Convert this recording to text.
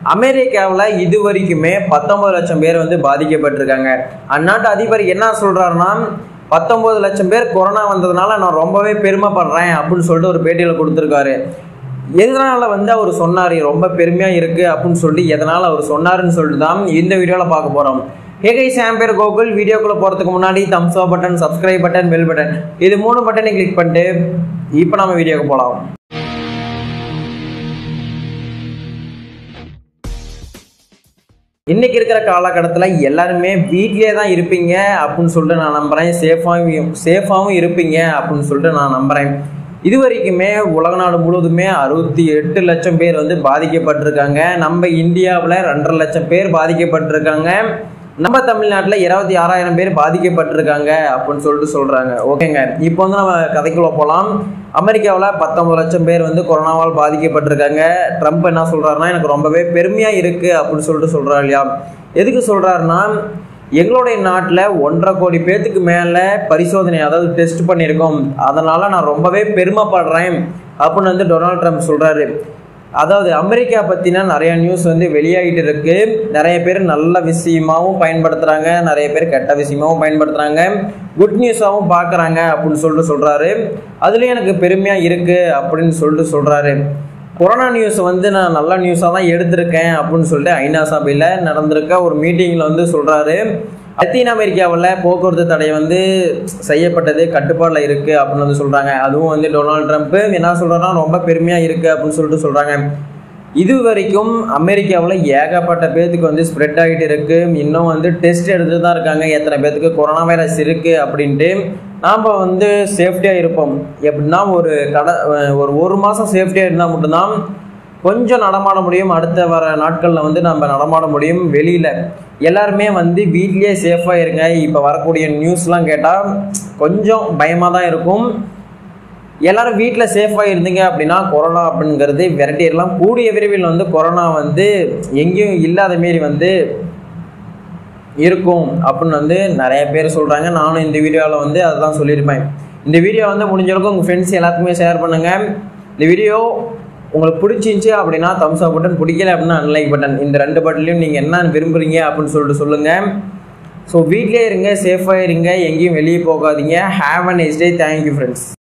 அமெரிக்காவில் இது வரைக்குமே பத்தொன்பது லட்சம் பேர் வந்து பாதிக்கப்பட்டிருக்காங்க அந்நாட்டு அதிபர் என்ன சொல்றாருன்னா பத்தொன்பது லட்சம் பேர் கொரோனா வந்ததுனால நான் ரொம்பவே பெருமைப்படுறேன் அப்படின்னு சொல்லிட்டு ஒரு பேட்டியில் கொடுத்துருக்காரு எதனால வந்து அவர் சொன்னார் ரொம்ப பெருமையா இருக்கு அப்படின்னு சொல்லிட்டு எதனால அவர் சொன்னாருன்னு சொல்லிட்டு தான் இந்த வீடியோவில் பார்க்க போறோம் ஹேகை சாம் பேர் கோகுல் வீடியோக்குள்ள போறதுக்கு முன்னாடி thumbs up button subscribe button bell button இது மூணு பட்டனை கிளிக் பண்ணிட்டு இப்போ நம்ம வீடியோக்கு போகலாம் இன்னைக்கு இருக்கிற காலகட்டத்தில் எல்லாருமே வீட்லயே தான் இருப்பீங்க அப்படின்னு சொல்லிட்டு நான் நம்புறேன் சேஃபாகவும் சேஃபாகவும் இருப்பீங்க அப்படின்னு சொல்லிட்டு நான் நம்புறேன் இது வரைக்குமே உலக நாடு முழுவதுமே அறுபத்தி எட்டு லட்சம் பேர் வந்து பாதிக்கப்பட்டிருக்காங்க நம்ம இந்தியாவில் ரெண்டரை லட்சம் பேர் பாதிக்கப்பட்டிருக்காங்க நம்ம தமிழ்நாட்டில் இருபத்தி ஆறாயிரம் பேர் பாதிக்கப்பட்டிருக்காங்க அப்படின்னு சொல்லிட்டு சொல்றாங்க ஓகேங்க இப்போ வந்து நம்ம கதைக்குள்ள போகலாம் அமெரிக்காவில் பத்தொன்பது லட்சம் பேர் வந்து கொரோனாவால் பாதிக்கப்பட்டிருக்காங்க ட்ரம்ப் என்ன சொல்றாருன்னா எனக்கு ரொம்பவே பெருமையா இருக்கு அப்படின்னு சொல்லிட்டு சொல்றாரு இல்லையா எதுக்கு சொல்றாருன்னா எங்களுடைய நாட்டில் ஒன்றரை கோடி பேத்துக்கு மேலே பரிசோதனை அதாவது டெஸ்ட் பண்ணியிருக்கோம் அதனால நான் ரொம்பவே பெருமைப்படுறேன் அப்படின்னு வந்து டொனால்ட் ட்ரம்ப் சொல்றாரு அதாவது அமெரிக்கா பற்றின நிறைய நியூஸ் வந்து வெளியாகிட்டு இருக்கு நிறைய பேர் நல்ல விஷயமாவும் பயன்படுத்துகிறாங்க நிறைய பேர் கெட்ட விஷயமாவும் பயன்படுத்துகிறாங்க குட் நியூஸாகவும் பார்க்குறாங்க அப்படின்னு சொல்லிட்டு சொல்கிறாரு அதுலேயும் எனக்கு பெருமையாக இருக்குது அப்படின்னு சொல்லிட்டு சொல்கிறாரு கொரோனா நியூஸ் வந்து நான் நல்ல நியூஸாக தான் எடுத்திருக்கேன் அப்படின்னு சொல்லிட்டு ஐநா சபையில் நடந்திருக்க ஒரு மீட்டிங்கில் வந்து சொல்கிறாரு லத்தீன் அமெரிக்காவில் போக்குவரத்து தடை வந்து செய்யப்பட்டது கட்டுப்பாடில் இருக்குது அப்படின்னு வந்து சொல்கிறாங்க அதுவும் வந்து டொனால்ட் ட்ரம்ப் என்ன சொல்கிறாருன்னா ரொம்ப பெருமையாக இருக்குது அப்படின்னு சொல்லிட்டு சொல்கிறாங்க இது வரைக்கும் அமெரிக்காவில் ஏகப்பட்ட பேத்துக்கு வந்து ஸ்ப்ரெட் ஆகிட்டு இருக்கு இன்னும் வந்து டெஸ்ட் எடுத்துட்டு தான் இருக்காங்க எத்தனை பேத்துக்கு கொரோனா வைரஸ் இருக்கு அப்படின்ட்டு நாம் வந்து சேஃப்டியாக இருப்போம் எப்படின்னா ஒரு கடை ஒரு ஒரு மாதம் சேஃப்டியாக இருந்தால் மட்டும்தான் கொஞ்சம் நடமாட முடியும் அடுத்த வர நாட்களில் வந்து நம்ம நடமாட முடியும் வெளியில் எல்லாருமே வந்து வீட்லேயே சேஃபாக இருங்க இப்போ வரக்கூடிய நியூஸ்லாம் கேட்டால் கொஞ்சம் பயமாக தான் இருக்கும் எல்லாரும் வீட்டில் சேஃபாக இருந்தீங்க அப்படின்னா கொரோனா அப்படிங்கிறது விரட்டிடலாம் கூடிய விரைவில் வந்து கொரோனா வந்து எங்கேயும் இல்லாத மாரி வந்து இருக்கும் அப்படின்னு வந்து நிறைய பேர் சொல்கிறாங்க நானும் இந்த வீடியோவில் வந்து அதை தான் சொல்லியிருப்பேன் இந்த வீடியோ வந்து முடிஞ்சளவுக்கு உங்கள் ஃப்ரெண்ட்ஸ் எல்லாத்துக்குமே ஷேர் பண்ணுங்கள் இந்த வீடியோ உங்களுக்கு பிடிச்சிருந்துச்சி அப்படின்னா தம்ஸ் அப் பட்டன் பிடிக்கல அப்படின்னா அன்லைக் பட்டன் இந்த ரெண்டு பட்டன்லையும் நீங்கள் என்ன விரும்புகிறீங்க அப்படின்னு சொல்லிட்டு சொல்லுங்கள் ஸோ வீட்லேயே இருங்க சேஃபாக இருங்க எங்கேயும் வெளியே போகாதீங்க have a nice day thank you friends